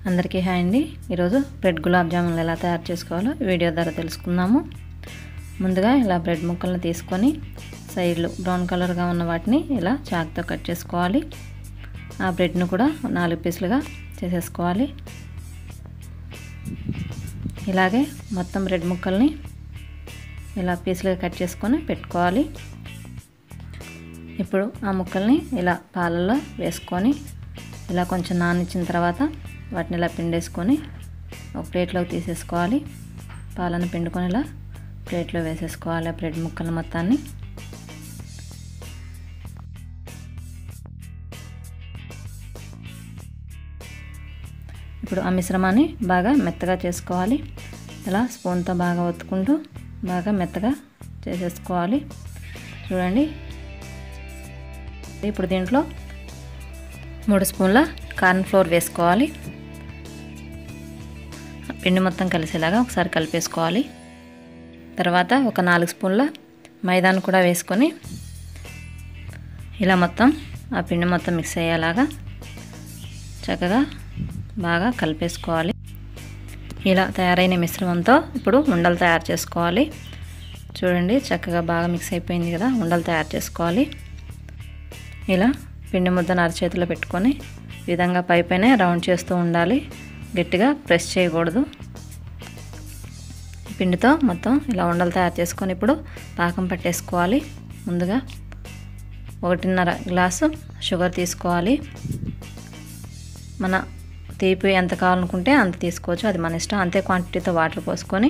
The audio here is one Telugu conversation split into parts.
అందరికీ హాయ్ అండి ఈరోజు బ్రెడ్ గులాబ్ జామున్లు ఎలా తయారు చేసుకోవాలో ఈ వీడియో ద్వారా తెలుసుకుందాము ముందుగా ఇలా బ్రెడ్ ముక్కలను తీసుకొని సైడ్లు బ్రౌన్ కలర్గా ఉన్న వాటిని ఇలా చాక్తో కట్ చేసుకోవాలి ఆ బ్రెడ్ను కూడా నాలుగు పీసులుగా చేసేసుకోవాలి ఇలాగే మొత్తం బ్రెడ్ ముక్కల్ని ఇలా పీసులుగా కట్ చేసుకొని పెట్టుకోవాలి ఇప్పుడు ఆ ముక్కల్ని ఇలా పాలల్లో వేసుకొని ఇలా కొంచెం నానిచ్చిన తర్వాత వాటిని ఇలా పిండేసుకొని ఒక ప్లేట్లోకి తీసేసుకోవాలి పాలను పిండుకొని ఇలా ప్లేట్లో వేసేసుకోవాలి ఆ బ్రెడ్ ముక్కలు మొత్తాన్ని ఇప్పుడు ఆ మిశ్రమాన్ని బాగా మెత్తగా చేసుకోవాలి ఇలా స్పూన్తో బాగా ఒత్తుకుంటూ బాగా మెత్తగా చేసేసుకోవాలి చూడండి ఇప్పుడు దీంట్లో మూడు స్పూన్ల కార్న్ ఫ్లోర్ వేసుకోవాలి పిండి మొత్తం కలిసేలాగా ఒకసారి కలిపేసుకోవాలి తర్వాత ఒక నాలుగు స్పూన్ల మైదాను కూడా వేసుకొని ఇలా మొత్తం ఆ పిండి మొత్తం మిక్స్ అయ్యేలాగా చక్కగా బాగా కలిపేసుకోవాలి ఇలా తయారైన మిశ్రమంతో ఇప్పుడు ఉండలు తయారు చేసుకోవాలి చూడండి చక్కగా బాగా మిక్స్ అయిపోయింది కదా ఉండలు తయారు చేసుకోవాలి ఇలా పిండి ముద్దను అరచేతిలో పెట్టుకొని ఈ విధంగా పై పైన రౌండ్ చేస్తూ ఉండాలి గట్టిగా ప్రెస్ చేయకూడదు పిండితో మొత్తం ఇలా ఉండలు తయారు చేసుకొని ఇప్పుడు పాకం పట్టేసుకోవాలి ముందుగా ఒకటిన్నర గ్లాసు షుగర్ తీసుకోవాలి మన తీపి ఎంత కావాలనుకుంటే అంత తీసుకోవచ్చు అది మన ఇష్టం అంతే క్వాంటిటీతో వాటర్ పోసుకొని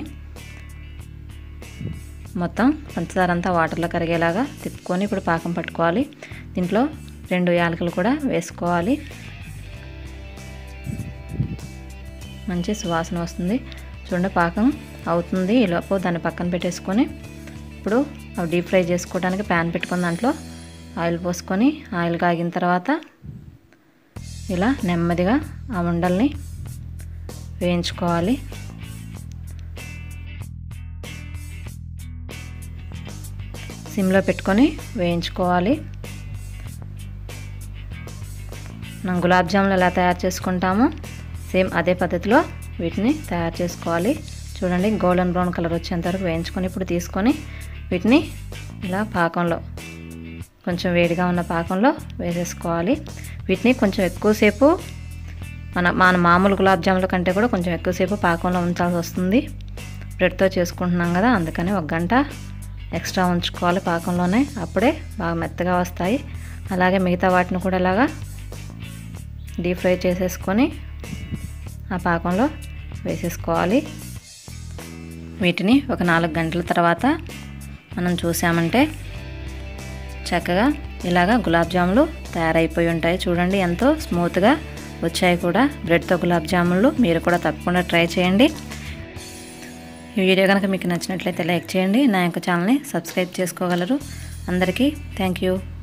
మొత్తం పంచదార అంతా వాటర్లో కరిగేలాగా తిప్పుకొని ఇప్పుడు పాకం పట్టుకోవాలి దీంట్లో రెండు యాలకులు కూడా వేసుకోవాలి మంచి సువాసన వస్తుంది చూడండి పాకం అవుతుంది ఈలోపు దాన్ని పక్కన పెట్టేసుకొని ఇప్పుడు అవి డీప్ ఫ్రై చేసుకోవడానికి ప్యాన్ పెట్టుకున్న దాంట్లో ఆయిల్ పోసుకొని ఆయిల్ కాగిన తర్వాత ఇలా నెమ్మదిగా ఆ ఉండల్ని వేయించుకోవాలి సిమ్లో పెట్టుకొని వేయించుకోవాలి మనం గులాబ్ జాములు ఎలా తయారు చేసుకుంటామో సేమ్ అదే పద్ధతిలో వీటిని తయారు చేసుకోవాలి చూడండి గోల్డెన్ బ్రౌన్ కలర్ వచ్చేంత వరకు వేయించుకొని ఇప్పుడు తీసుకొని వీటిని ఇలా పాకంలో కొంచెం వేడిగా ఉన్న పాకంలో వేసేసుకోవాలి వీటిని కొంచెం ఎక్కువసేపు మన మన మామూలు గులాబ్ జాముల కంటే కూడా కొంచెం ఎక్కువసేపు పాకంలో ఉంచాల్సి వస్తుంది బ్రెడ్తో చేసుకుంటున్నాం కదా అందుకని ఒక గంట ఎక్స్ట్రా ఉంచుకోవాలి పాకంలోనే అప్పుడే బాగా మెత్తగా వస్తాయి అలాగే మిగతా వాటిని కూడా ఇలాగా డీప్ ఫ్రై చేసేసుకొని ఆ పాకంలో వేసేసుకోవాలి వీటిని ఒక నాలుగు గంటల తర్వాత మనం చూసామంటే చక్కగా ఇలాగా గులాబ్ జాములు తయారైపోయి ఉంటాయి చూడండి ఎంతో స్మూత్గా వచ్చాయి కూడా బ్రెడ్తో గులాబ్ జాములు మీరు కూడా తప్పకుండా ట్రై చేయండి ఈ వీడియో కనుక మీకు నచ్చినట్లయితే లైక్ చేయండి నా యొక్క ఛానల్ని సబ్స్క్రైబ్ చేసుకోగలరు అందరికీ థ్యాంక్ యూ